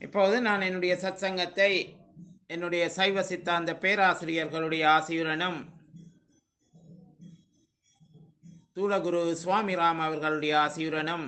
இப்போது நான் என்னுடைய சத்சங்கத்தை என்னுடைய சைவ சித்தாந்த பேராசிரியர்களுடைய ஆசியுடனும் தூளகுரு சுவாமிராம் அவர்களுடைய ஆசியுடனும்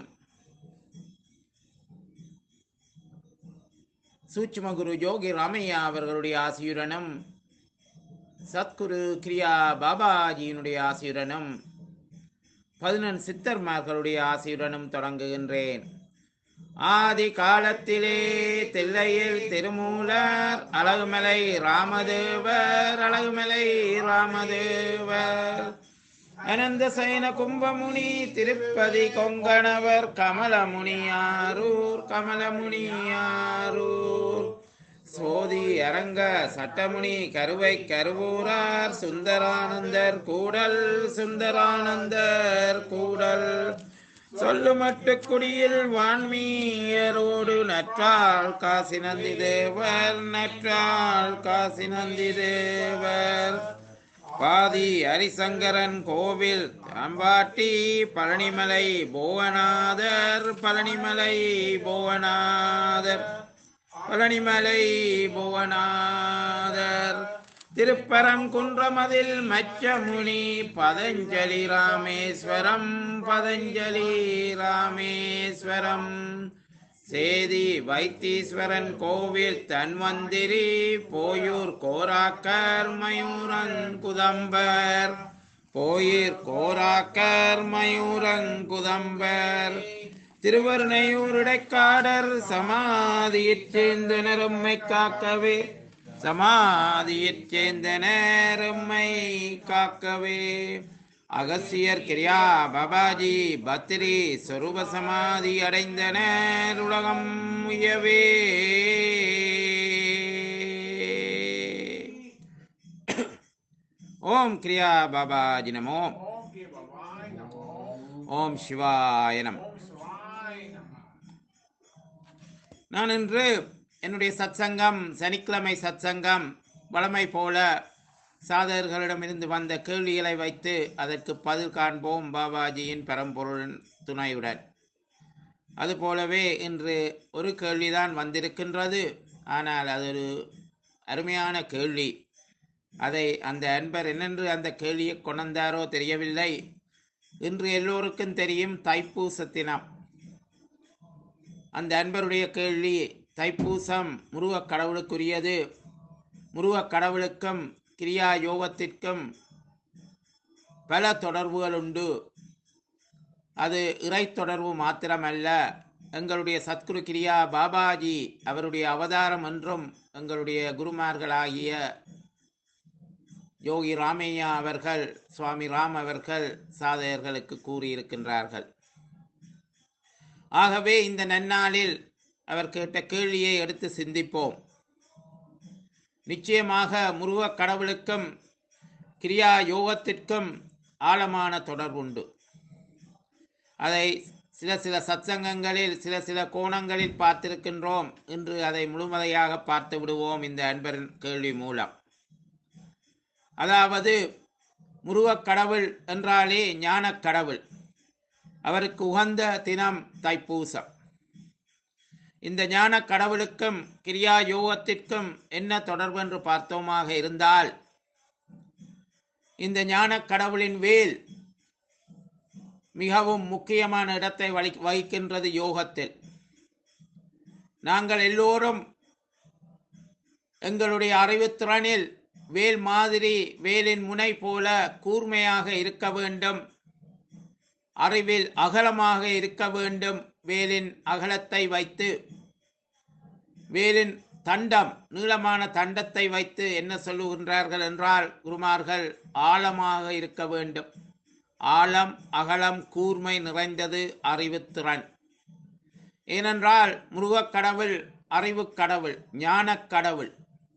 சூட்சுமகுரு யோகி ராமையா அவர்களுடைய ஆசியுடனும் சத்குரு கிரியா பாபாஜியினுடைய ஆசியுடனும் பதினெண் சித்தர்மார்களுடைய ஆசியுடனும் தொடங்குகின்றேன் ஆதி காலத்திலே தில்லையில் திருமூலர் அழகுமலை ராமதேவர் அழகுமலை ராமதேவர் அனந்த சயன கும்பமுனி திருப்பதி கொங்கணவர் கமலமுனியாரூர் கமலமுனியாரூர் சோதி அரங்க சட்டமுனி கருவை கருவூரார் சுந்தரானந்தர் கூடல் சுந்தரானந்தர் கூடல் சொல்லுமட்டு குடியில் வான்மீயரோடு நற்றாள் காசி நந்தி தேவர் நற்றாள் காசி நந்தி தேவர் பாதி ஹரிசங்கரன் கோவில் அம்பாட்டி பழனிமலை புவனாதர் பழனிமலை புவனாதர் பழனிமலை புவனாதர் திருப்பரங்குன்றமதில் மச்சமுனி பதஞ்சலி ராமேஸ்வரம் பதஞ்சலி ராமேஸ்வரம் சேதி வைத்தீஸ்வரன் கோவில் தன்வந்திரி போயூர் கோராக்கர் மயூரன் குதம்பர் போயிர் கோராக்கர் மயூரன் குதம்பர் திருவருணையூருடைக்காடர் சமாதியிற் சேர்ந்தனர் உம்மை காக்கவே சமாதியிற் சேர்ந்தனர் உம்மை காக்கவே அகசியர் கிரியா பாபாஜி பத்ரி சொரூப சமாதி அடைந்தனர் உலகம் உயவே ஓம் கிரியா பாபாஜி நமோ ஓம் சிவாய நம நான் இன்று என்னுடைய சத்சங்கம் சனிக்கிழமை சத்சங்கம் வளமை போல சாதகர்களிடமிருந்து வந்த கேள்விகளை வைத்து அதற்கு பதில் காண்போம் பாபாஜியின் பரம்பொருளின் துணையுடன் அதுபோலவே இன்று ஒரு கேள்விதான் வந்திருக்கின்றது ஆனால் அது ஒரு அருமையான கேள்வி அதை அந்த அன்பர் என்னென்று அந்த கேள்வியை கொண்டாரோ தெரியவில்லை இன்று எல்லோருக்கும் தெரியும் தைப்பூச தினம் அந்த அன்பருடைய கேள்வி தைப்பூசம் முருகக் கடவுளுக்குரியது முருகக் கடவுளுக்கும் கிரியா யோகத்திற்கும் பல தொடர்புகள் உண்டு அது இறை தொடர்பு மாத்திரமல்ல எங்களுடைய சத்குரு கிரியா பாபாஜி அவருடைய அவதாரம் என்றும் எங்களுடைய குருமார்களாகிய யோகி ராமையா அவர்கள் சுவாமி ராம் அவர்கள் சாதகர்களுக்கு கூறியிருக்கின்றார்கள் ஆகவே இந்த நன்னாளில் அவர் கேட்ட கேள்வியை எடுத்து சிந்திப்போம் நிச்சயமாக முருகக் கடவுளுக்கும் கிரியா யோகத்திற்கும் ஆழமான தொடர்புண்டு அதை சில சில சத்சங்கங்களில் சில சில கோணங்களில் பார்த்திருக்கின்றோம் இன்று அதை முழுமதையாக பார்த்து விடுவோம் இந்த அன்பரின் கேள்வி மூலம் அதாவது முருகக் கடவுள் என்றாலே ஞானக் கடவுள் அவருக்கு உகந்த தினம் தைப்பூசம் இந்த ஞான கடவுளுக்கும் கிரியா யோகத்திற்கும் என்ன தொடர்பு என்று பார்த்தோமாக இருந்தால் இந்த ஞான கடவுளின் வேல் மிகவும் முக்கியமான இடத்தை வலி வகிக்கின்றது யோகத்தில் நாங்கள் எல்லோரும் எங்களுடைய அறிவுத்திறனில் வேல் மாதிரி வேலின் முனை போல கூர்மையாக இருக்க வேண்டும் அறிவில் அகலமாக இருக்க வேண்டும் வேலின் அகலத்தை வைத்து வேலின் தண்டம் நீளமான தண்டத்தை வைத்து என்ன சொல்லுகின்றார்கள் என்றால் குருமார்கள் ஆழமாக இருக்க வேண்டும் ஆழம் அகலம் கூர்மை நிறைந்தது அறிவுத்திறன் ஏனென்றால் முருகக் கடவுள் அறிவுக் கடவுள் ஞானக் கடவுள்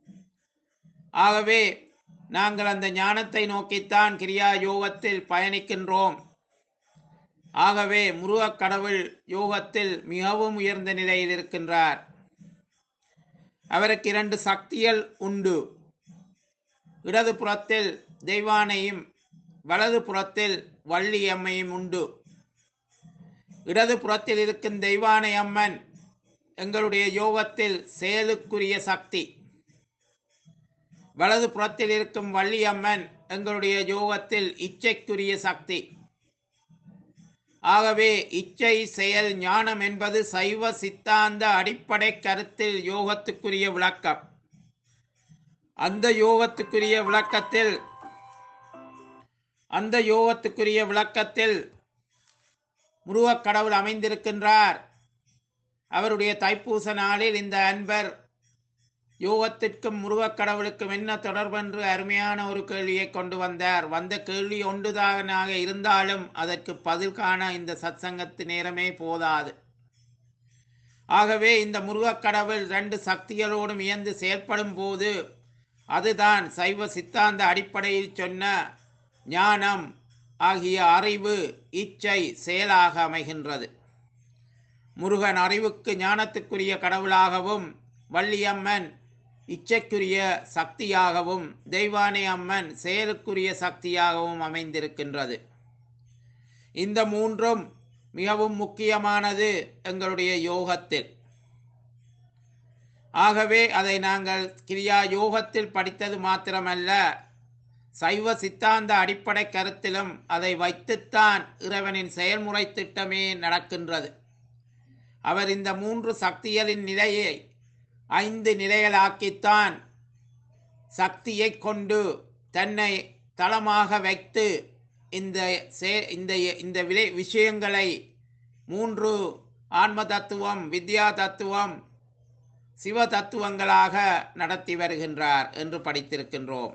ஆகவே நாங்கள் அந்த ஞானத்தை நோக்கித்தான் கிரியா யோகத்தில் பயணிக்கின்றோம் ஆகவே முருகக் கடவுள் யோகத்தில் மிகவும் உயர்ந்த நிலையில் இருக்கின்றார் அவருக்கு இரண்டு சக்திகள் உண்டு இடது புறத்தில் தெய்வானையும் வலது புறத்தில் வள்ளி அம்மையும் உண்டு இடது புறத்தில் இருக்கும் தெய்வானை அம்மன் எங்களுடைய யோகத்தில் செயலுக்குரிய சக்தி வலது புறத்தில் இருக்கும் வள்ளியம்மன் எங்களுடைய யோகத்தில் இச்சைக்குரிய சக்தி ஆகவே இச்சை செயல் ஞானம் என்பது சைவ சித்தாந்த அடிப்படை கருத்தில் யோகத்துக்குரிய விளக்கம் அந்த யோகத்துக்குரிய விளக்கத்தில் அந்த யோகத்துக்குரிய விளக்கத்தில் முருகக் கடவுள் அமைந்திருக்கின்றார் அவருடைய தைப்பூச நாளில் இந்த அன்பர் யோகத்திற்கும் முருகக் கடவுளுக்கும் என்ன தொடர்பென்று அருமையான ஒரு கேள்வியை கொண்டு வந்தார் வந்த கேள்வி ஒன்றுதானாக இருந்தாலும் அதற்கு பதில் காண இந்த சத்சங்கத்து நேரமே போதாது ஆகவே இந்த முருகக் கடவுள் ரெண்டு சக்திகளோடும் இயந்து செயல்படும் போது அதுதான் சைவ சித்தாந்த அடிப்படையில் சொன்ன ஞானம் ஆகிய அறிவு இச்சை செயலாக அமைகின்றது முருகன் அறிவுக்கு ஞானத்துக்குரிய கடவுளாகவும் வள்ளியம்மன் இச்சைக்குரிய சக்தியாகவும் தெய்வானை அம்மன் செயலுக்குரிய சக்தியாகவும் அமைந்திருக்கின்றது இந்த மூன்றும் மிகவும் முக்கியமானது எங்களுடைய யோகத்தில் ஆகவே அதை நாங்கள் கிரியா யோகத்தில் படித்தது மாத்திரமல்ல சைவ சித்தாந்த அடிப்படை கருத்திலும் அதை வைத்துத்தான் இறைவனின் செயல்முறை திட்டமே நடக்கின்றது அவர் இந்த மூன்று சக்திகளின் நிலையை ஐந்து நிலைகளாக்கித்தான் சக்தியை கொண்டு தன்னை தளமாக வைத்து இந்த சே இந்த இந்த விலை விஷயங்களை மூன்று ஆன்ம தத்துவம் வித்யா தத்துவம் சிவ தத்துவங்களாக நடத்தி வருகின்றார் என்று படித்திருக்கின்றோம்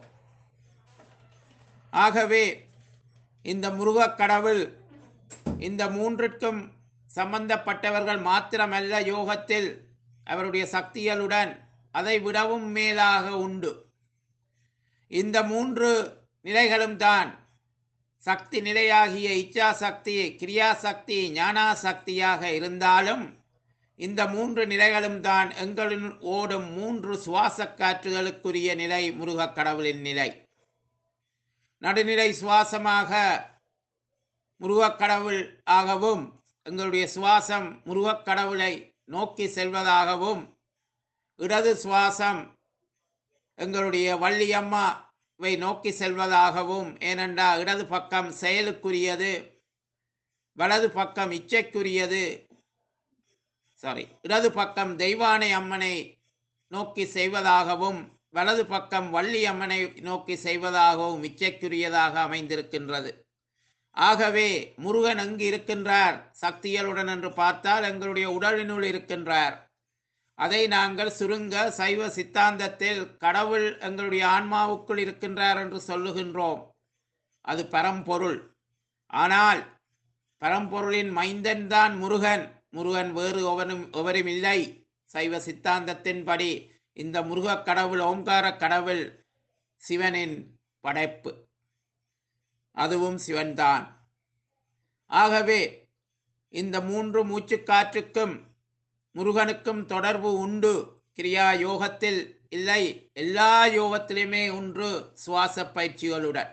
ஆகவே இந்த முருகக் கடவுள் இந்த மூன்றிற்கும் சம்பந்தப்பட்டவர்கள் மாத்திரமல்ல யோகத்தில் அவருடைய சக்திகளுடன் அதை விடவும் மேலாக உண்டு இந்த மூன்று நிலைகளும் தான் சக்தி நிலையாகிய இச்சா சக்தி கிரியா சக்தி ஞானா சக்தியாக இருந்தாலும் இந்த மூன்று நிலைகளும் தான் எங்களின் ஓடும் மூன்று சுவாச காற்றுகளுக்குரிய நிலை முருகக் கடவுளின் நிலை நடுநிலை சுவாசமாக முருகக் கடவுள் ஆகவும் எங்களுடைய சுவாசம் முருகக் கடவுளை நோக்கி செல்வதாகவும் இடது சுவாசம் எங்களுடைய வள்ளியம்மாவை நோக்கி செல்வதாகவும் ஏனென்றால் இடது பக்கம் செயலுக்குரியது வலது பக்கம் இச்சைக்குரியது சாரி இடது பக்கம் தெய்வானை அம்மனை நோக்கி செய்வதாகவும் வலது பக்கம் வள்ளி அம்மனை நோக்கி செய்வதாகவும் இச்சைக்குரியதாக அமைந்திருக்கின்றது ஆகவே முருகன் அங்கு இருக்கின்றார் சக்திகளுடன் என்று பார்த்தால் எங்களுடைய உடலினுள் இருக்கின்றார் அதை நாங்கள் சுருங்க சைவ சித்தாந்தத்தில் கடவுள் எங்களுடைய ஆன்மாவுக்குள் இருக்கின்றார் என்று சொல்லுகின்றோம் அது பரம்பொருள் ஆனால் பரம்பொருளின் மைந்தன் தான் முருகன் முருகன் வேறு எவனும் எவரும் இல்லை சைவ சித்தாந்தத்தின்படி இந்த முருகக் கடவுள் ஓம்கார கடவுள் சிவனின் படைப்பு அதுவும் சிவன்தான் ஆகவே இந்த மூன்று மூச்சுக்காற்றுக்கும் முருகனுக்கும் தொடர்பு உண்டு கிரியா யோகத்தில் இல்லை எல்லா யோகத்திலுமே உண்டு சுவாச பயிற்சிகளுடன்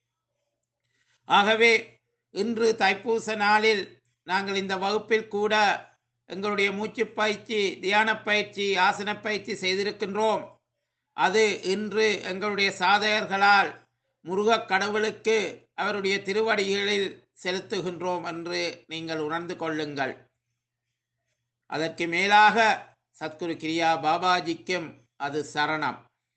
ஆகவே இன்று தைப்பூச நாளில் நாங்கள் இந்த வகுப்பில் கூட எங்களுடைய மூச்சு பயிற்சி தியான பயிற்சி ஆசன பயிற்சி செய்திருக்கின்றோம் அது இன்று எங்களுடைய சாதகர்களால் முருகக் கடவுளுக்கு அவருடைய திருவடிகளில் செலுத்துகின்றோம் என்று நீங்கள் உணர்ந்து கொள்ளுங்கள் அதற்கு மேலாக சத்குரு கிரியா பாபாஜிக்கும் அது சரணம்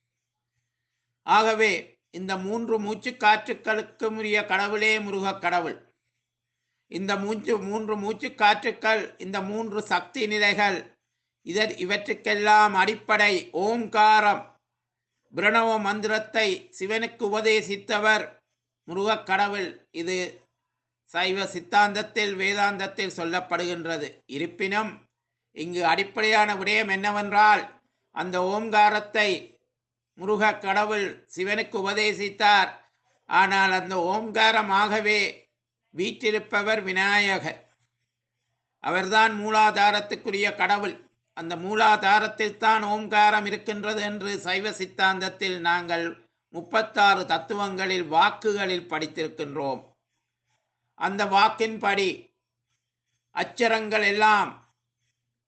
ஆகவே இந்த மூன்று மூச்சு காற்றுக்களுக்கும் உரிய கடவுளே முருகக் கடவுள் இந்த மூச்சு மூன்று மூச்சு காற்றுக்கள் இந்த மூன்று சக்தி நிலைகள் இதர் இவற்றுக்கெல்லாம் அடிப்படை ஓம்காரம் பிரணவ மந்திரத்தை சிவனுக்கு உபதேசித்தவர் முருகக் கடவுள் இது சைவ சித்தாந்தத்தில் வேதாந்தத்தில் சொல்லப்படுகின்றது இருப்பினும் இங்கு அடிப்படையான விடயம் என்னவென்றால் அந்த ஓம்காரத்தை முருகக் கடவுள் சிவனுக்கு உபதேசித்தார் ஆனால் அந்த ஓம்காரமாகவே வீற்றிருப்பவர் விநாயகர் அவர்தான் மூலாதாரத்துக்குரிய கடவுள் அந்த மூலாதாரத்தில் தான் ஓம்காரம் இருக்கின்றது என்று சைவ சித்தாந்தத்தில் நாங்கள் முப்பத்தாறு தத்துவங்களில் வாக்குகளில் படித்திருக்கின்றோம் அந்த வாக்கின்படி அச்சரங்கள் எல்லாம்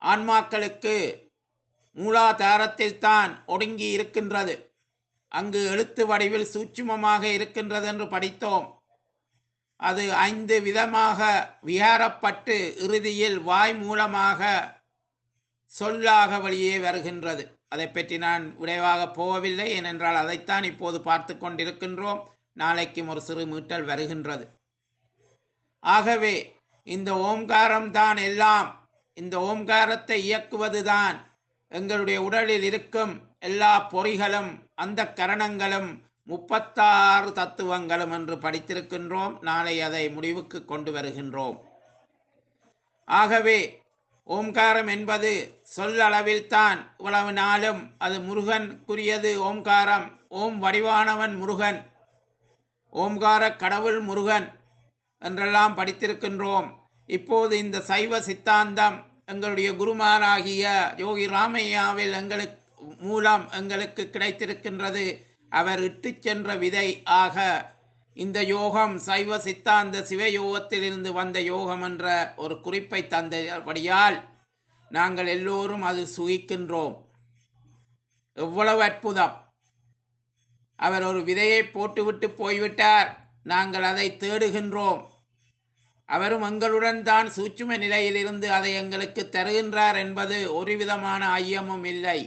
ஆன்மாக்களுக்கு மூலாதாரத்தில் தான் ஒடுங்கி இருக்கின்றது அங்கு எழுத்து வடிவில் சூட்சுமமாக இருக்கின்றது என்று படித்தோம் அது ஐந்து விதமாக விகாரப்பட்டு இறுதியில் வாய் மூலமாக சொல்லாக வெளியே வருகின்றது அதை பற்றி நான் விரைவாக போகவில்லை ஏனென்றால் அதைத்தான் இப்போது பார்த்து கொண்டிருக்கின்றோம் நாளைக்கும் ஒரு சிறு மீட்டல் வருகின்றது ஆகவே இந்த ஓம்காரம் தான் எல்லாம் இந்த ஓம்காரத்தை இயக்குவதுதான் எங்களுடைய உடலில் இருக்கும் எல்லா பொறிகளும் அந்த கரணங்களும் முப்பத்தாறு தத்துவங்களும் என்று படித்திருக்கின்றோம் நாளை அதை முடிவுக்கு கொண்டு வருகின்றோம் ஆகவே ஓம்காரம் என்பது சொல்லளவில் தான் இவ்வளவு நாளும் அது முருகனுக்குரியது ஓம்காரம் ஓம் வடிவானவன் முருகன் ஓம்கார கடவுள் முருகன் என்றெல்லாம் படித்திருக்கின்றோம் இப்போது இந்த சைவ சித்தாந்தம் எங்களுடைய குருமாராகிய யோகி ராமையாவில் எங்களுக்கு மூலம் எங்களுக்கு கிடைத்திருக்கின்றது அவர் இட்டுச் சென்ற விதை ஆக இந்த யோகம் சைவ சித்தாந்த சிவயோகத்திலிருந்து வந்த யோகம் என்ற ஒரு குறிப்பை தந்தபடியால் நாங்கள் எல்லோரும் அது சுகிக்கின்றோம் எவ்வளவு அற்புதம் அவர் ஒரு விதையை போட்டுவிட்டு போய்விட்டார் நாங்கள் அதை தேடுகின்றோம் அவரும் எங்களுடன் தான் சூட்சும நிலையிலிருந்து அதை எங்களுக்கு தருகின்றார் என்பது ஒரு விதமான ஐயமும் இல்லை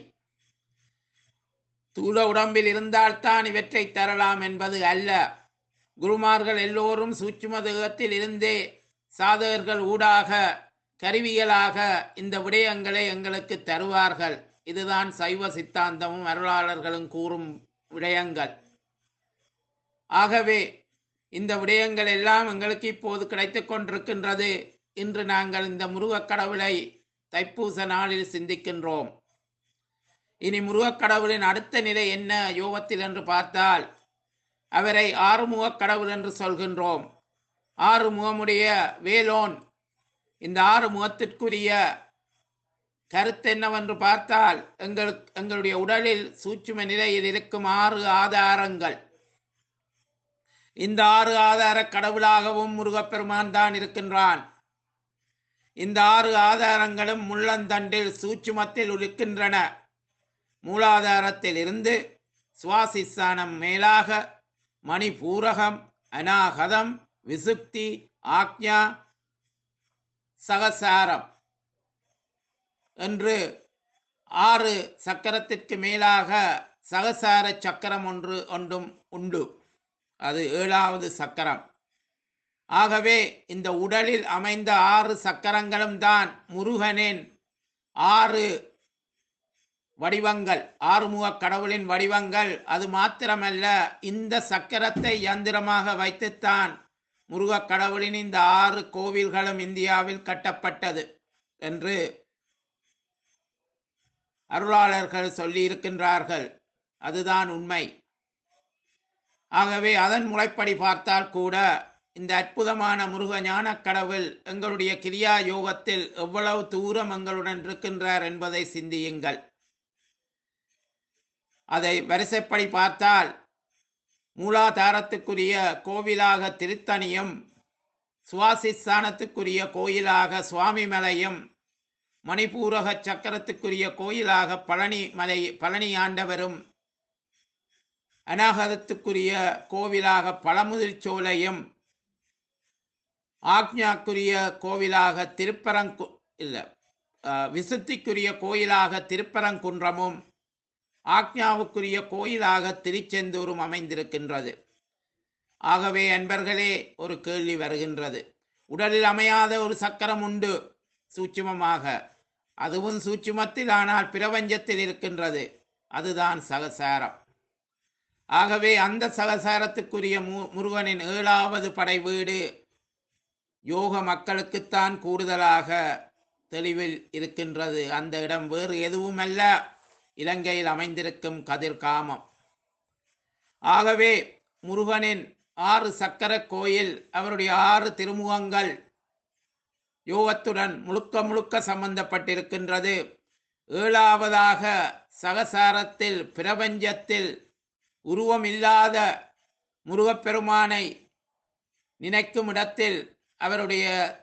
தூள உடம்பில் இருந்தால்தான் இவற்றை தரலாம் என்பது அல்ல குருமார்கள் எல்லோரும் சூட்சும தேகத்தில் இருந்தே சாதகர்கள் ஊடாக கருவிகளாக இந்த விடயங்களை எங்களுக்கு தருவார்கள் இதுதான் சைவ சித்தாந்தமும் அருளாளர்களும் கூறும் விடயங்கள் ஆகவே இந்த விடயங்கள் எல்லாம் எங்களுக்கு இப்போது கிடைத்துக் கொண்டிருக்கின்றது இன்று நாங்கள் இந்த முருகக் கடவுளை தைப்பூச நாளில் சிந்திக்கின்றோம் இனி முருகக் கடவுளின் அடுத்த நிலை என்ன யோகத்தில் என்று பார்த்தால் அவரை ஆறுமுகக் கடவுள் என்று சொல்கின்றோம் ஆறு முகமுடைய வேலோன் இந்த ஆறு முகத்திற்குரிய கருத்து என்னவென்று பார்த்தால் எங்களுக்கு எங்களுடைய உடலில் சூட்சும நிலையில் இருக்கும் ஆறு ஆதாரங்கள் இந்த ஆறு ஆதார கடவுளாகவும் முருகப்பெருமான் தான் இருக்கின்றான் இந்த ஆறு ஆதாரங்களும் முள்ளந்தண்டில் சூட்சுமத்தில் இருக்கின்றன மூலாதாரத்தில் இருந்து சுவாசிஸ்தானம் மேலாக மணிபூரகம் அநாகதம் விசுக்தி ஆக்ஞா சகசாரம் என்று ஆறு சக்கரத்திற்கு மேலாக சகசார சக்கரம் ஒன்று ஒன்றும் உண்டு அது ஏழாவது சக்கரம் ஆகவே இந்த உடலில் அமைந்த ஆறு சக்கரங்களும் தான் முருகனின் ஆறு வடிவங்கள் ஆறுமுக கடவுளின் வடிவங்கள் அது மாத்திரமல்ல இந்த சக்கரத்தை யந்திரமாக வைத்துத்தான் முருகக் கடவுளின் இந்த ஆறு கோவில்களும் இந்தியாவில் கட்டப்பட்டது என்று அருளாளர்கள் சொல்லி இருக்கின்றார்கள் அதுதான் உண்மை ஆகவே அதன் முறைப்படி பார்த்தால் கூட இந்த அற்புதமான முருக ஞான கடவுள் எங்களுடைய கிரியா யோகத்தில் எவ்வளவு தூரம் எங்களுடன் இருக்கின்றார் என்பதை சிந்தியுங்கள் அதை வரிசைப்படி பார்த்தால் மூலாதாரத்துக்குரிய கோவிலாக திருத்தணியும் சுவாசிஸ்தானத்துக்குரிய கோயிலாக சுவாமி மலையும் மணிப்பூரக சக்கரத்துக்குரிய கோயிலாக பழனி மலை பழனி ஆண்டவரும் அநாகதத்துக்குரிய கோவிலாக பழமுதிர் சோலையும் ஆக்ஞாக்குரிய கோவிலாக திருப்பரங்கு இல்லை விசுத்திக்குரிய கோயிலாக திருப்பரங்குன்றமும் ஆக்ஞாவுக்குரிய கோயிலாக திருச்செந்தூரும் அமைந்திருக்கின்றது ஆகவே அன்பர்களே ஒரு கேள்வி வருகின்றது உடலில் அமையாத ஒரு சக்கரம் உண்டு சூட்சுமமாக அதுவும் சூட்சுமத்தில் ஆனால் பிரபஞ்சத்தில் இருக்கின்றது அதுதான் சகசாரம் ஆகவே அந்த சகசாரத்துக்குரிய மு முருகனின் ஏழாவது படை வீடு யோக மக்களுக்குத்தான் கூடுதலாக தெளிவில் இருக்கின்றது அந்த இடம் வேறு எதுவுமல்ல இலங்கையில் அமைந்திருக்கும் கதிர்காமம் ஆகவே முருகனின் ஆறு சக்கர கோயில் அவருடைய ஆறு திருமுகங்கள் யோகத்துடன் முழுக்க முழுக்க சம்பந்தப்பட்டிருக்கின்றது ஏழாவதாக சகசாரத்தில் பிரபஞ்சத்தில் உருவமில்லாத முருகப்பெருமானை நினைக்கும் இடத்தில் அவருடைய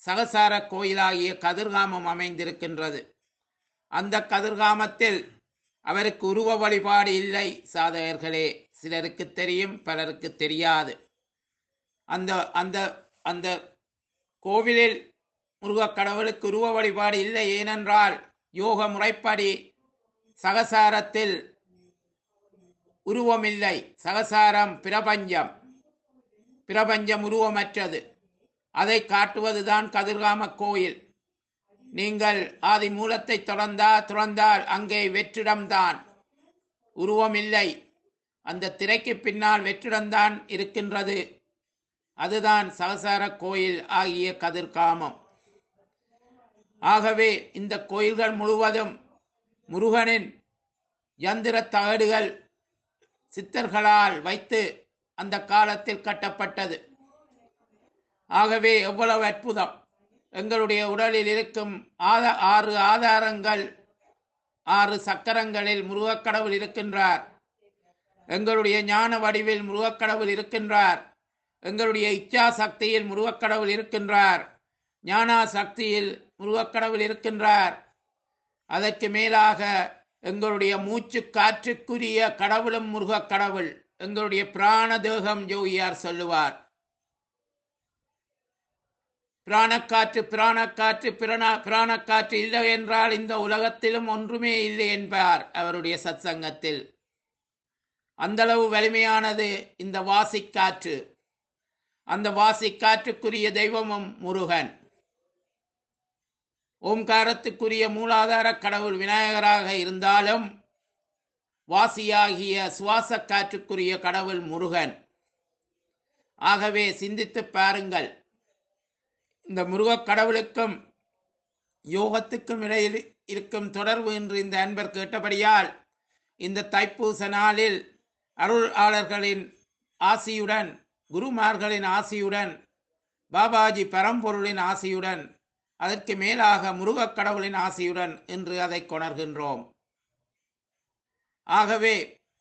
சகசார கோயிலாகிய கதிர்காமம் அமைந்திருக்கின்றது அந்த கதிர்காமத்தில் அவருக்கு உருவ வழிபாடு இல்லை சாதகர்களே சிலருக்கு தெரியும் பலருக்கு தெரியாது அந்த அந்த அந்த கோவிலில் முருகக் கடவுளுக்கு உருவ வழிபாடு இல்லை ஏனென்றால் யோக முறைப்படி சகசாரத்தில் உருவமில்லை சகசாரம் பிரபஞ்சம் பிரபஞ்சம் உருவமற்றது அதை காட்டுவதுதான் கதிர்காம கோயில் நீங்கள் ஆதி மூலத்தை தொடர்ந்தா துறந்தால் அங்கே வெற்றிடம்தான் உருவமில்லை அந்த திரைக்கு பின்னால் வெற்றிடம்தான் இருக்கின்றது அதுதான் சகசார கோயில் ஆகிய கதிர்காமம் ஆகவே இந்த கோயில்கள் முழுவதும் முருகனின் யந்திர தகடுகள் சித்தர்களால் வைத்து அந்த காலத்தில் கட்டப்பட்டது ஆகவே எவ்வளவு அற்புதம் எங்களுடைய உடலில் இருக்கும் ஆத ஆறு ஆதாரங்கள் ஆறு சக்கரங்களில் முருகக்கடவுள் இருக்கின்றார் எங்களுடைய ஞான வடிவில் முருகக்கடவுள் இருக்கின்றார் எங்களுடைய இச்சா சக்தியில் முருகக்கடவுள் இருக்கின்றார் ஞானா சக்தியில் முருகக்கடவுள் இருக்கின்றார் அதற்கு மேலாக எங்களுடைய மூச்சு காற்றுக்குரிய கடவுளும் முருகக் கடவுள் எங்களுடைய பிராண தேகம் ஜோகியார் சொல்லுவார் பிராணக்காற்று பிராணக்காற்று பிரணா பிராணக்காற்று இல்லை என்றால் இந்த உலகத்திலும் ஒன்றுமே இல்லை என்பார் அவருடைய சத்சங்கத்தில் அந்தளவு வலிமையானது இந்த வாசிக்காற்று அந்த வாசிக்காற்றுக்குரிய தெய்வமும் முருகன் ஓம்காரத்துக்குரிய மூலாதார கடவுள் விநாயகராக இருந்தாலும் வாசியாகிய சுவாச காற்றுக்குரிய கடவுள் முருகன் ஆகவே சிந்தித்து பாருங்கள் இந்த முருகக் கடவுளுக்கும் யோகத்துக்கும் இடையில் இருக்கும் தொடர்பு என்று இந்த அன்பர் கேட்டபடியால் இந்த தைப்பூச நாளில் அருளாளர்களின் ஆசியுடன் குருமார்களின் ஆசியுடன் பாபாஜி பரம்பொருளின் ஆசியுடன் அதற்கு மேலாக முருகக் கடவுளின் ஆசியுடன் இன்று அதை கொணர்கின்றோம் ஆகவே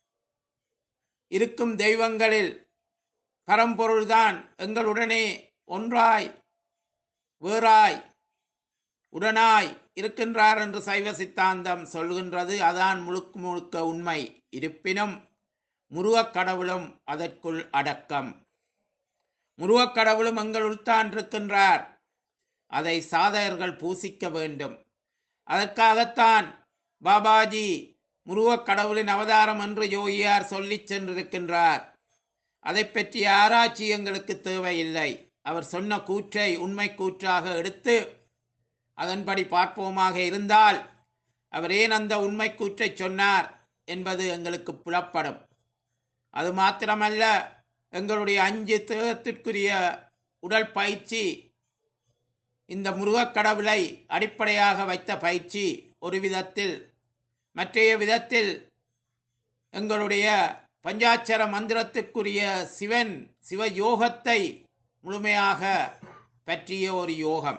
இருக்கும் தெய்வங்களில் பரம்பொருள்தான் எங்களுடனே ஒன்றாய் வேறாய் உடனாய் இருக்கின்றார் என்று சைவ சித்தாந்தம் சொல்கின்றது அதான் முழுக்க முழுக்க உண்மை இருப்பினும் முருகக் கடவுளும் அதற்குள் அடக்கம் முருகக் கடவுளும் எங்களுள் தான் இருக்கின்றார் அதை சாதகர்கள் பூசிக்க வேண்டும் அதற்காகத்தான் பாபாஜி முருகக் கடவுளின் அவதாரம் என்று யோகியார் சொல்லிச் சென்றிருக்கின்றார் அதை பற்றிய ஆராய்ச்சி எங்களுக்கு தேவையில்லை அவர் சொன்ன கூற்றை உண்மை கூற்றாக எடுத்து அதன்படி பார்ப்போமாக இருந்தால் அவர் ஏன் அந்த உண்மை கூற்றை சொன்னார் என்பது எங்களுக்கு புலப்படும் அது மாத்திரமல்ல எங்களுடைய அஞ்சு தேகத்திற்குரிய உடல் பயிற்சி இந்த முருகக் கடவுளை அடிப்படையாக வைத்த பயிற்சி ஒரு விதத்தில் மற்றைய விதத்தில் எங்களுடைய பஞ்சாட்சர மந்திரத்துக்குரிய சிவன் சிவ யோகத்தை முழுமையாக பற்றிய ஒரு யோகம்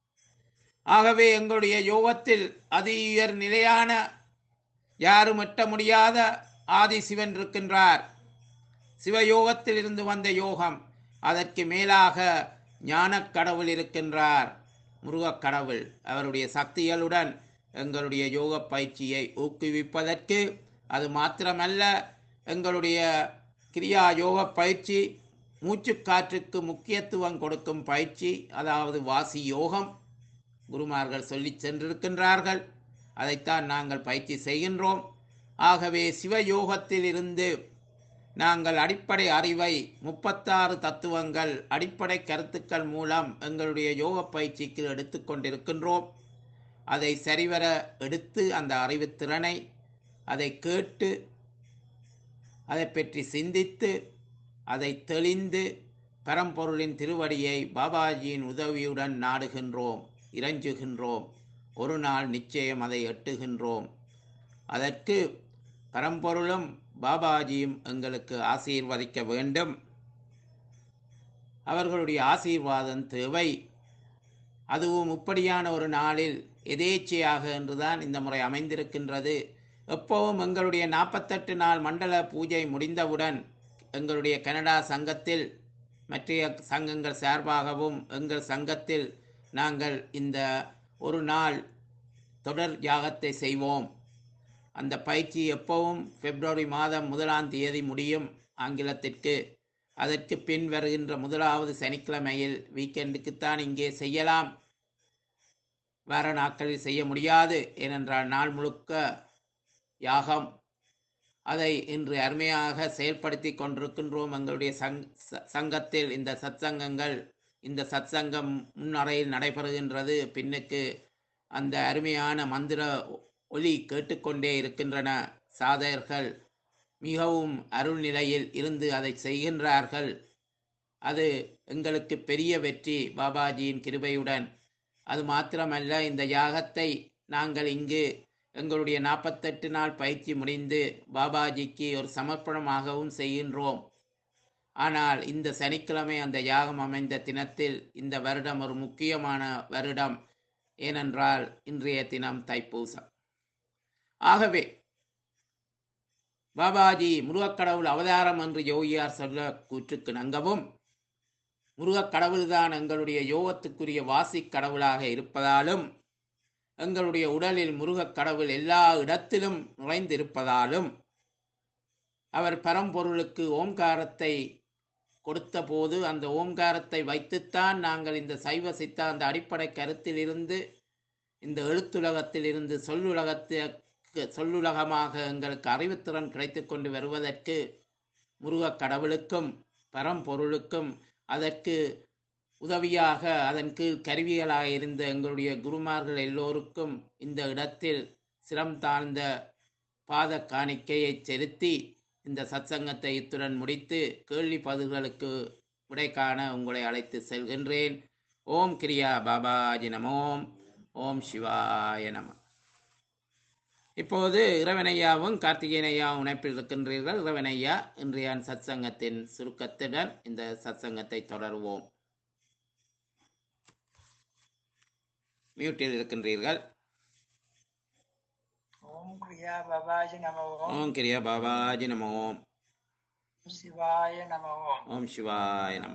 ஆகவே எங்களுடைய யோகத்தில் அதி உயர் நிலையான யாரும் எட்ட முடியாத ஆதி சிவன் இருக்கின்றார் சிவயோகத்தில் இருந்து வந்த யோகம் அதற்கு மேலாக ஞானக் கடவுள் இருக்கின்றார் முருகக் கடவுள் அவருடைய சக்திகளுடன் எங்களுடைய யோக பயிற்சியை ஊக்குவிப்பதற்கு அது மாத்திரமல்ல எங்களுடைய கிரியா யோக பயிற்சி மூச்சுக்காற்றுக்கு முக்கியத்துவம் கொடுக்கும் பயிற்சி அதாவது வாசி யோகம் குருமார்கள் சொல்லி சென்றிருக்கின்றார்கள் அதைத்தான் நாங்கள் பயிற்சி செய்கின்றோம் ஆகவே சிவயோகத்தில் இருந்து நாங்கள் அடிப்படை அறிவை முப்பத்தாறு தத்துவங்கள் அடிப்படை கருத்துக்கள் மூலம் எங்களுடைய யோக பயிற்சிக்கு எடுத்துக்கொண்டிருக்கின்றோம் அதை சரிவர எடுத்து அந்த அறிவுத்திறனை அதை கேட்டு அதை பற்றி சிந்தித்து அதை தெளிந்து பரம்பொருளின் திருவடியை பாபாஜியின் உதவியுடன் நாடுகின்றோம் இறைஞ்சுகின்றோம் ஒரு நாள் நிச்சயம் அதை எட்டுகின்றோம் அதற்கு பரம்பொருளும் பாபாஜியும் எங்களுக்கு ஆசீர்வதிக்க வேண்டும் அவர்களுடைய ஆசீர்வாதம் தேவை அதுவும் இப்படியான ஒரு நாளில் எதேச்சையாக என்றுதான் இந்த முறை அமைந்திருக்கின்றது எப்பவும் எங்களுடைய நாற்பத்தெட்டு நாள் மண்டல பூஜை முடிந்தவுடன் எங்களுடைய கனடா சங்கத்தில் மற்றைய சங்கங்கள் சார்பாகவும் எங்கள் சங்கத்தில் நாங்கள் இந்த ஒரு நாள் தொடர் யாகத்தை செய்வோம் அந்த பயிற்சி எப்பவும் பிப்ரவரி மாதம் முதலாம் தேதி முடியும் ஆங்கிலத்திற்கு அதற்கு பின் வருகின்ற முதலாவது சனிக்கிழமையில் வீக்கெண்டுக்குத்தான் இங்கே செய்யலாம் வேற நாட்களில் செய்ய முடியாது ஏனென்றால் நாள் முழுக்க யாகம் அதை இன்று அருமையாக செயல்படுத்தி கொண்டிருக்கின்றோம் எங்களுடைய சங் ச- சங்கத்தில் இந்த சத்சங்கங்கள் இந்த சத்சங்கம் முன்னறையில் நடைபெறுகின்றது பின்னுக்கு அந்த அருமையான மந்திர ஒலி கேட்டுக்கொண்டே இருக்கின்றன சாதகர்கள் மிகவும் அருள் நிலையில் இருந்து அதை செய்கின்றார்கள் அது எங்களுக்கு பெரிய வெற்றி பாபாஜியின் கிருபையுடன் அது மாத்திரமல்ல இந்த யாகத்தை நாங்கள் இங்கு எங்களுடைய நாற்பத்தெட்டு நாள் பயிற்சி முடிந்து பாபாஜிக்கு ஒரு சமர்ப்பணமாகவும் செய்கின்றோம் ஆனால் இந்த சனிக்கிழமை அந்த யாகம் அமைந்த தினத்தில் இந்த வருடம் ஒரு முக்கியமான வருடம் ஏனென்றால் இன்றைய தினம் தைப்பூசம் ஆகவே பாபாஜி முருகக்கடவுள் அவதாரம் என்று யோகியார் சொல்ல கூற்றுக்கு நங்கவும் முருகக் கடவுள்தான் எங்களுடைய யோகத்துக்குரிய வாசி கடவுளாக இருப்பதாலும் எங்களுடைய உடலில் முருகக் கடவுள் எல்லா இடத்திலும் நுழைந்திருப்பதாலும் அவர் பரம்பொருளுக்கு ஓம்காரத்தை கொடுத்த போது அந்த ஓம்காரத்தை வைத்துத்தான் நாங்கள் இந்த சைவ சித்தாந்த அடிப்படை கருத்திலிருந்து இந்த எழுத்துலகத்திலிருந்து சொல்லுலகத்திற்கு சொல்லுலகமாக எங்களுக்கு அறிவுத்திறன் கிடைத்துக் கொண்டு வருவதற்கு முருகக் கடவுளுக்கும் பரம்பொருளுக்கும் அதற்கு உதவியாக அதன் கீழ் கருவிகளாக இருந்த எங்களுடைய குருமார்கள் எல்லோருக்கும் இந்த இடத்தில் சிரம் தாழ்ந்த பாத காணிக்கையை செலுத்தி இந்த சத்சங்கத்தை இத்துடன் முடித்து கேள்வி பதில்களுக்கு விடை காண உங்களை அழைத்து செல்கின்றேன் ஓம் கிரியா பாபாஜி நமோம் ஓம் சிவாய நம இப்போது இறைவனையாவும் கார்த்திகேயன் ஐயாவும் இணைப்பில் இருக்கின்றீர்கள் இறைவனையா இன்றைய சத்சங்கத்தின் சுருக்கத்துடன் இந்த சத்சங்கத்தை தொடருவோம் மியூட்டில் இருக்கின்றீர்கள் ஓம் கிரியா பபாஜி நம ஓம் ஓம் கிரியா பாபாஜி நம ஓம் சிவாய நம ஓம் ஓம் சிவாய நம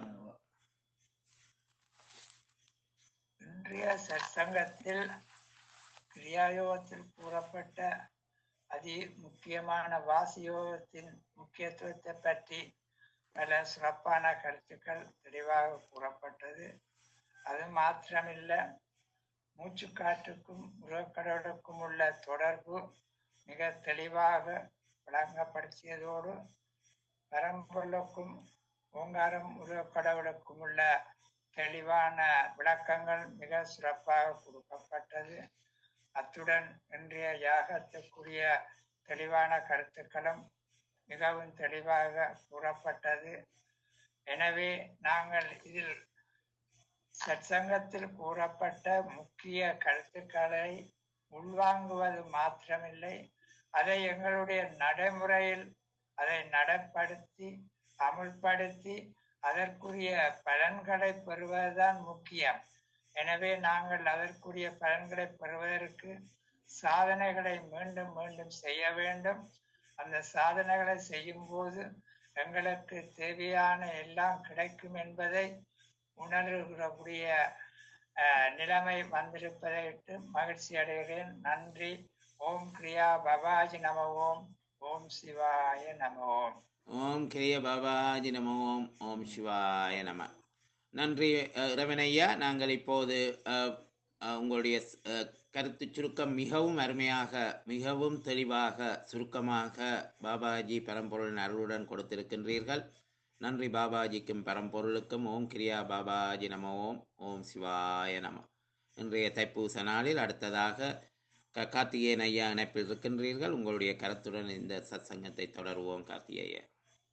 இன்றைய சற்சங்கத்தில் கிரியாயோகத்தில் கூறப்பட்ட அதி முக்கியமான வாசியோகத்தின் முக்கியத்துவத்தை பற்றி பல சிறப்பான கருத்துக்கள் தெளிவாக கூறப்பட்டது அது மாத்திரமில்லை மூச்சுக்காற்றுக்கும் உருவக்கடவுளுக்கும் உள்ள தொடர்பு மிக தெளிவாக விளங்கப்படுத்தியதோடு பரம்பொருளுக்கும் ஓங்காரம் உருவக்கடவுளுக்கும் உள்ள தெளிவான விளக்கங்கள் மிக சிறப்பாக கொடுக்கப்பட்டது அத்துடன் இன்றைய யாகத்துக்குரிய தெளிவான கருத்துக்களும் மிகவும் தெளிவாக கூறப்பட்டது எனவே நாங்கள் இதில் சற்சங்கத்தில் கூறப்பட்ட முக்கிய கருத்துக்களை உள்வாங்குவது மாத்திரமில்லை அதை எங்களுடைய நடைமுறையில் அதை நடைப்படுத்தி அமுல்படுத்தி அதற்குரிய பலன்களை பெறுவதுதான் முக்கியம் எனவே நாங்கள் அதற்குரிய பலன்களை பெறுவதற்கு சாதனைகளை மீண்டும் மீண்டும் செய்ய வேண்டும் அந்த சாதனைகளை செய்யும் போது எங்களுக்கு தேவையான எல்லாம் கிடைக்கும் என்பதை உணர்கிறக்கூடிய அஹ், நிலைமை வந்திருப்பதை இட்டு மகிழ்ச்சி அடைகிறேன் நன்றி ஓம் கிரியா பபாஜி நம ஓம் ஓம் சிவாய நம ஓம் ஓம் கிரிய பாபாஜி நம ஓம் ஓம் சிவாய நம நன்றி அஹ், இறைவனையா நாங்கள் இப்போது அஹ், அஹ், உங்களுடைய அஹ், கருத்து சுருக்கம் மிகவும் அருமையாக மிகவும் தெளிவாக சுருக்கமாக பாபாஜி பரம்பொருள் அருளுடன் கொடுத்திருக்கின்றீர்கள் நன்றி பாபாஜிக்கும் பரம்பொருளுக்கும் ஓம் கிரியா பாபாஜி நம ஓம் ஓம் சிவாய நம இன்றைய தைப்பூச நாளில் அடுத்ததாக க- கார்த்திகேயன் ஐயா இணைப்பில் இருக்கின்றீர்கள் உங்களுடைய கருத்துடன் இந்த சத்சங்கத்தை தொடருவோம் கார்த்திகேயன்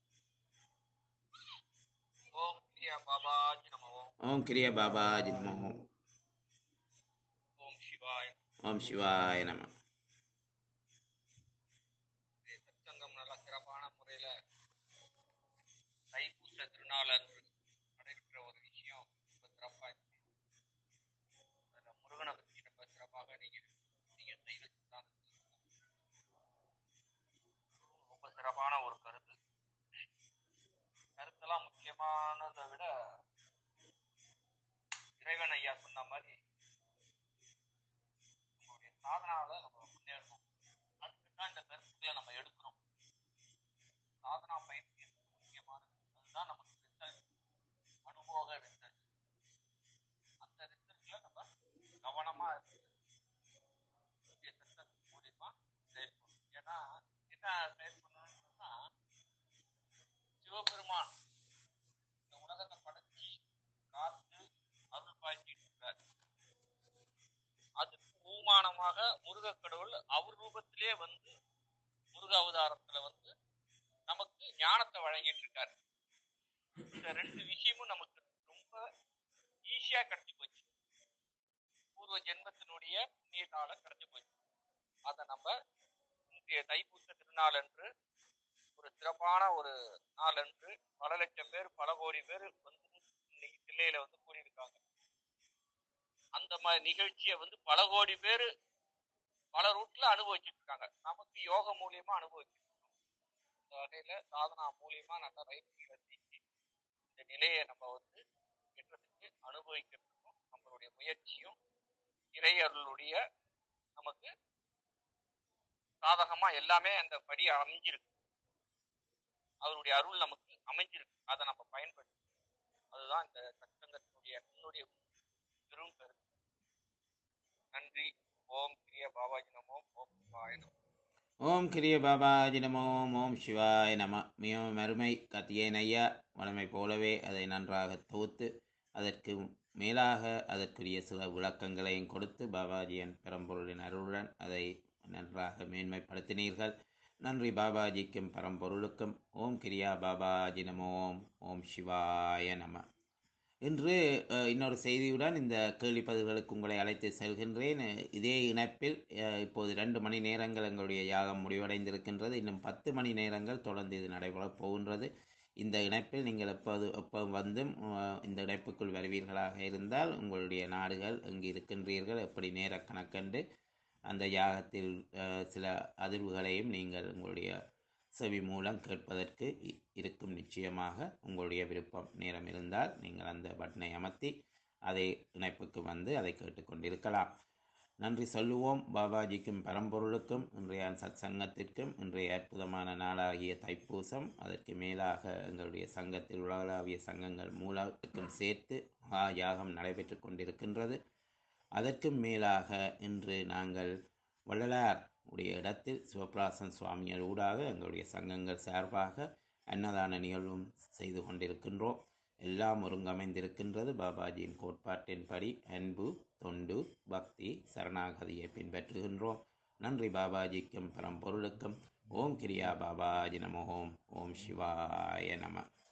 ஓம் கிரியா பாபாஜி நம ஓம் ஓம் கிரிய பாபாஜி நம ஓம் ஓம் சிவாய் ஓம் சிவாய நம சத்சங்கம் நல்ல சிறப்பான முறையில தைப்பூச திருநாளன்று நடைபெற்ற ஒரு விஷயம் ரொம்ப சிறப்பா இருக்கு அதுல முருகனை பத்தி ரொம்ப சிறப்பாக நீங்க நீங்க செய்த சித்தாந்தத்தில் ரொம்ப சிறப்பான ஒரு கருத்து கருத்தெல்லாம் முக்கியமானதை விட இறைவன் ஐயா சொன்ன மாதிரி சாதனாவில் நம்ம முன்னேறணும் அதுக்கு தான் இந்த கருத்துக்களை நம்ம எடுக்கிறோம் சாதனா பயிற்சி என்பது முக்கியமானது அதுதான் நமக்கு ரிசல்ட் அனுபவ ரிசல்ட் அந்த ரிசல்ட்ல நம்ம கவனமா இருந்து இந்த சிஸ்டம் மூலியமா செயல்படணும் ஏன்னா என்ன செயல்படணும்னு சொன்னா சிவபெருமான் இந்த உலகத்தை படைச்சி காத்து அருள் பாய்ச்சிட்டு இருக்கார் அதுக்கு ஊமானமாக முருகக் கடவுள் அவர் ரூபத்திலே வந்து முருக அவதாரத்துல வந்து நமக்கு ஞானத்தை வழங்கிட்டு இருக்காரு இந்த ரெண்டு விஷயமும் நமக்கு ரொம்ப ஈஸியா கிடைச்சு போச்சு பூர்வ ஜென்மத்தினுடைய புண்ணியத்தால கிடைச்சு போச்சு அதை நம்ம இன்றைய தைப்பூச திருநாள் அன்று ஒரு சிறப்பான ஒரு நாள் அன்று பல லட்சம் பேர் பல கோடி பேர் வந்து இன்னைக்கு தில்லையில வந்து கூடியிருக்காங்க அந்த மாதிரி நிகழ்ச்சியை வந்து பல கோடி பேர் பல ரூட்ல அனுபவிச்சுட்டு இருக்காங்க நமக்கு யோக மூலியமா அனுபவிச்சுட்டு இருக்கோம் இந்த வகையில சாதனா மூலியமா நல்ல ரைட்டு ரசிச்சு இந்த நிலையை நம்ம வந்து எட்டுறதுக்கு அனுபவிக்கிறதுக்கும் நம்மளுடைய முயற்சியும் இறையருளுடைய நமக்கு சாதகமா எல்லாமே அந்த படி அமைஞ்சிருக்கு அவருடைய அருள் நமக்கு அமைஞ்சிருக்கு அதை நம்ம பயன்படுத்தி அதுதான் இந்த சத்சங்கத்தினுடைய என்னுடைய பெரும் கருத்து நன்றி ஓம் கிரிய பாபாஜி நமோம் ஓம் சிவாய நமோ ஓம் கிரிய பாபாஜி நமோ ஓம் சிவாய நம மிகவும் அருமை கத்தியேன் ஐயா வளமை போலவே அதை நன்றாக தொகுத்து அதற்கு மேலாக அதற்குரிய சில விளக்கங்களையும் கொடுத்து பாபாஜியின் பெரம்பொருளின் அருளுடன் அதை நன்றாக மேன்மைப்படுத்தினீர்கள் நன்றி பாபாஜிக்கும் பரம்பொருளுக்கும் ஓம் கிரியா பாபாஜி நமோ ஓம் ஓம் சிவாய நம இன்று அஹ், இன்னொரு செய்தியுடன் இந்த கேள்வி பதில்களுக்கு உங்களை அழைத்து செல்கின்றேன் அஹ், இதே இணைப்பில் அஹ், இப்போது ரெண்டு மணி நேரங்கள் எங்களுடைய யாகம் முடிவடைந்திருக்கின்றது இன்னும் பத்து மணி நேரங்கள் தொடர்ந்து இது நடைபெறப் போகின்றது இந்த இணைப்பில் நீங்கள் எப்போது எப்போ வந்தும் அஹ், இந்த இணைப்புக்குள் வருவீர்களாக இருந்தால் உங்களுடைய நாடுகள் எங்கு இருக்கின்றீர்கள் எப்படி நேர கணக்கண்டு அந்த யாகத்தில் அஹ், சில அதிர்வுகளையும் நீங்கள் உங்களுடைய செவி மூலம் கேட்பதற்கு இ- இருக்கும் நிச்சயமாக உங்களுடைய விருப்பம் நேரம் இருந்தால் நீங்கள் அந்த பட்டனை அமர்த்தி அதை இணைப்புக்கு வந்து அதை கேட்டுக்கொண்டிருக்கலாம் நன்றி சொல்லுவோம் பாபாஜிக்கும் பரம்பொருளுக்கும் இன்றைய சத் சங்கத்திற்கும் இன்றைய அற்புதமான நாளாகிய தைப்பூசம் அதற்கு மேலாக எங்களுடைய சங்கத்தில் உலகளாவிய சங்கங்கள் மூலத்துக்கும் சேர்த்து மகா யாகம் நடைபெற்று கொண்டிருக்கின்றது அதற்கும் மேலாக இன்று நாங்கள் வள்ளலார் உடைய இடத்தில் சிவபிராசன் சுவாமிகள் ஊடாக எங்களுடைய சங்கங்கள் சார்பாக அன்னதான நிகழ்வும் செய்து கொண்டிருக்கின்றோம் எல்லாம் ஒருங்கமைந்திருக்கின்றது பாபாஜியின் கோட்பாட்டின்படி அன்பு தொண்டு பக்தி சரணாகதியை பின்பற்றுகின்றோம் நன்றி பாபாஜிக்கும் பரம்பொருளுக்கும் ஓம் கிரியா பாபாஜி நம ஓம் ஓம் சிவாய நம